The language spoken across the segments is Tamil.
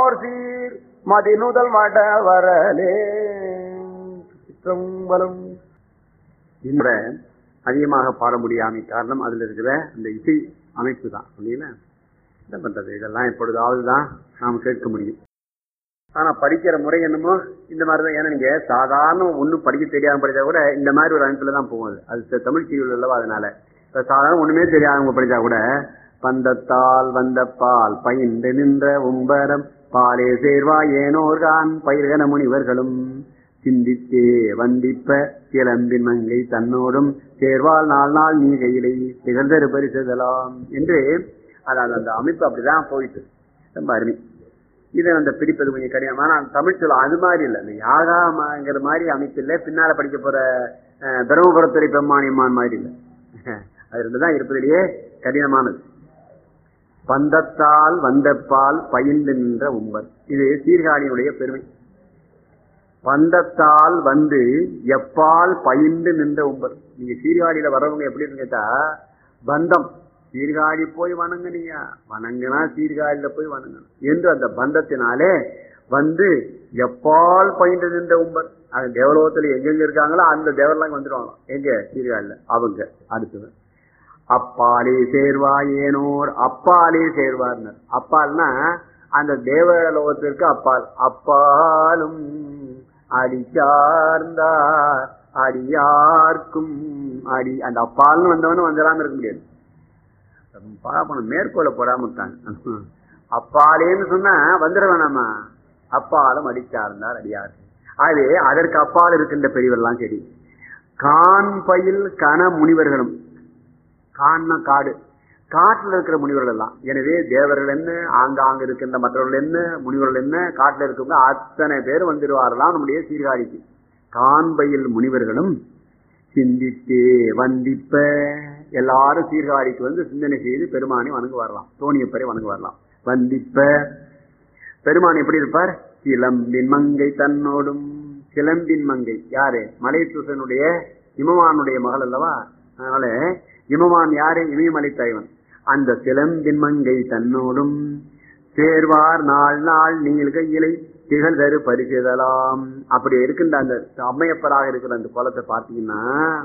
வானோர் சீர் மதிநுதல் மட வரலே சிற்றம்பலம் இந்த அதிகமாக பாட முடியாமை காரணம் அதுல இருக்கிற அந்த இசை அமைப்பு தான் இல்லைங்களா என்ன பண்றது இதெல்லாம் எப்பொழுதாவது தான் நாம் கேட்க முடியும் ஆனா படிக்கிற முறை என்னமோ இந்த மாதிரி தான் ஏன்னா நீங்க சாதாரண ஒண்ணும் படிக்க தெரியாம படிச்சா கூட இந்த மாதிரி ஒரு அமைப்புல தான் போகும் அது. அது த- தமிழ் செய்யுள் அல்லவா அதனால இப்ப சாதாரண ஒண்ணுமே தெரியாதவங்க படிச்சா கூட பந்தத்தால் வந்த பால் பயின்று நின்ற உம்பரம் பாலே சேர்வா ஏனோர்கான் பயிர்கன முனிவர்களும் சிந்தித்தே வந்திப்ப கிளம்பின் மங்கை தன்னோடும் சேர்வால் நாள் நாள் நீ கையிலை திகழ்ந்தரு பரிசுதலாம் என்று அது அந்த அமைப்பு அப்படிதான் போயிட்டு ரொம்ப அருமை இதை அந்த பிடிப்பது கொஞ்சம் கடினம் ஆனா தமிழ் சொல்ல அது மாதிரி இல்லை இந்த யாகாங்கிற மாதிரி அமைப்பு இல்லை பின்னால படிக்க போற அஹ், தருமபுரத்துறை பெம்மானியம்மான் மாதிரி இல்லை அது ரெண்டு தான் இருப்பதிலேயே கடினமானது பந்தத்தால் வந்த பால் பயின்று நின்ற உம்பர் இது சீர்காழியினுடைய பெருமை பந்தத்தால் வந்து எப்பால் பயின்று நின்ற உம்பர் நீங்க சீர்காழியில வர்றவங்க எப்படி இருக்குன்னு கேட்டா பந்தம் சீர்காழி போய் வணங்குனீங்க வணங்குனா சீர்காழியில போய் வணங்கணும் என்று அந்த பந்தத்தினாலே வந்து எப்பால் பயின்று நின்ற உம்பர் அது தேவலோகத்துல எங்கெங்க இருக்காங்களோ அந்த தேவரெல்லாம் வந்துடுவாங்க எங்க சீர்காழியில அவங்க அடுத்தது அப்பாலே சேர்வாய் ஏனோர் அப்பாலே சேர்வார்னர் அப்பால்னா அந்த தேவலோகத்திற்கு அப்பால் அப்பாலும் அடி சார்ந்தார் அடியார்க்கும் அடி அந்த அப்பால்னு வந்தவனும் வந்துடாம இருக்க முடியாது பாப்பணும் மேற்கோளை போடாம விட்டாங்க அப்பாலேன்னு சொன்னா வந்துட வேணாமா அப்பாலும் அடிச்சார்ந்தார் அடியார் ஆகவே அதற்கு அப்பால் இருக்கின்ற பெரியவர்லாம் சரி கான் பயில் கன முனிவர்களும் கான்னா காடு காட்டுல இருக்கிற முனிவர்கள் எல்லாம் எனவே தேவர்கள் என்ன ஆங்காங்க இருக்கின்ற மற்றவர்கள் என்ன முனிவர்கள் என்ன காட்டுல இருக்கவங்க அத்தனை பேர் வந்துடுவார்களாம் நம்முடைய சீர்காழிக்கு காண்பையில் முனிவர்களும் சிந்தித்தே வந்திப்ப எல்லாரும் சீர்காழிக்கு வந்து சிந்தனை செய்து பெருமானை வணங்கு வரலாம் தோணியப்பரை வணங்கு வரலாம் வந்திப்ப பெருமான் எப்படி இருப்பார் சிலம்பின் மங்கை தன்னோடும் சிலம்பின் மங்கை யாரு மலைசூசனுடைய இமவானுடைய மகள் அல்லவா அதனால இமவான் யாரு இமயமலை தலைவன் அந்த சிலம்பின் மங்கை தன்னோடும் சேர்வார் நாள் நாள் நீள் கையிலை திகழ் தரு பரிசுதலாம் அப்படி இருக்கின்ற அந்த அம்மையப்பராக இருக்கிற அந்த குளத்தை பார்த்தீங்கன்னா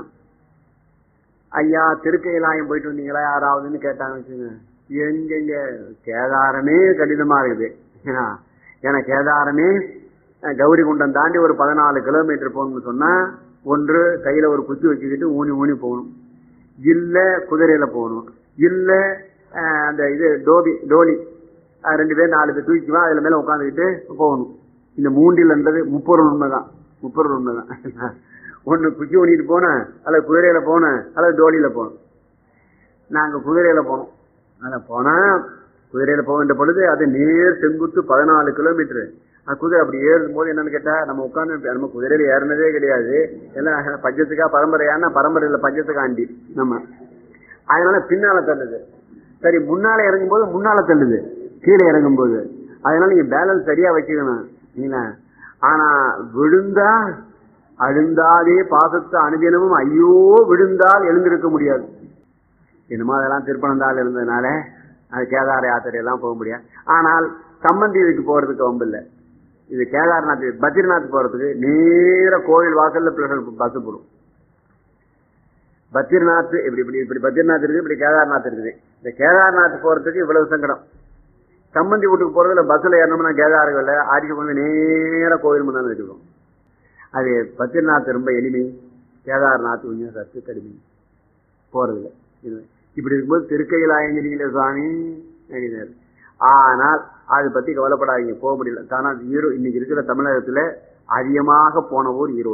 ஐயா திருக்கையிலாயம் போயிட்டு வந்தீங்களா யாராவதுன்னு கேட்டாங்க வச்சுங்க எங்கெங்க கேதாரமே கடினமா இருக்குது ஏன்னா, ஏன்னா கேதாரமே அஹ், கௌரி குண்டம் தாண்டி ஒரு பதினாலு கிலோமீட்டர் போகணும்னு சொன்னா ஒன்று கையில ஒரு குச்சி வச்சுக்கிட்டு ஊனி ஊனி போகணும் இல்ல குதிரையில போகணும் இல்ல அஹ், அந்த இது டோபி டோலி அஹ், ரெண்டு பேர் நாலு பேர் தூக்கிக்குவா அதுல மேல உட்காந்துக்கிட்டு போகணும் இந்த மூண்டில்ன்றது முப்பொருள் உண்மைதான் முப்பொருள் உண்மைதான் ஒண்ணு குச்சி ஊனிட்டு போனேன் அல்லது குதிரையில போனேன் அல்லது டோலியில போனோம் நாங்க குதிரையில போனோம் அதில் போனா குதிரையில போகின்ற பொழுது அது நேர் செங்குத்து பதினாலு கிலோமீட்டர் அந்த குதிரை அப்படி ஏறும் போது என்னன்னு கேட்டா நம்ம உட்காந்து நம்ம குதிரையில ஏறினதே கிடையாது எல்லாம் பஞ்சத்துக்கா பரம்பரையான பரம்பரையில பஞ்சத்துக்காண்டி நம்ம அதனால பின்னால தள்ளுது சரி முன்னால இறங்கும் போது முன்னால தள்ளுது கீழே இறங்கும் போது அதனால நீங்க பேலன்ஸ் சரியா வச்சுக்கணும் நீங்களா ஆனா விழுந்தா அழுந்தாதே பாசத்தை அனுதினமும் ஐயோ விழுந்தால் எழுந்திருக்க முடியாது என்னமோ அதெல்லாம் திருப்பனந்தாள் இருந்ததுனால அது கேதார யாத்திரை எல்லாம் போக முடியாது ஆனால் சம்பந்தி இதுக்கு போறதுக்கு வம்பு இல்லை இது கேதார்நாத் பத்ரிநாத் போறதுக்கு நேர கோவில் வாசல்ல பஸ் போடும் பத்ரிநாத் இப்படி இப்படி இப்படி பத்ரிநாத் இருக்குது இப்படி கேதார்நாத் இருக்குது இந்த கேதார்நாத் போறதுக்கு இவ்வளவு சங்கடம் சம்பந்தி வீட்டுக்கு போறதுல பஸ்ல ஏறணும்னா கேதார்கள் ஆடிக்கு போய் நேர கோவில் முன்னாடி வச்சுக்கணும் அது பத்ரிநாத் ரொம்ப எளிமை கேதார்நாத் கொஞ்சம் சத்து கடுமை போறதில்ல இது இப்படி இருக்கும்போது திருக்கையில் ஆயங்கிரிங்களே சுவாமி அப்படின்னாரு. ஆனால் அதை பத்தி கவலைப்படாதீங்க போக முடியல தானா ஈரோ இன்னைக்கு இருக்கிற தமிழகத்துல அதிகமாக போன ஊர் ஈரோடு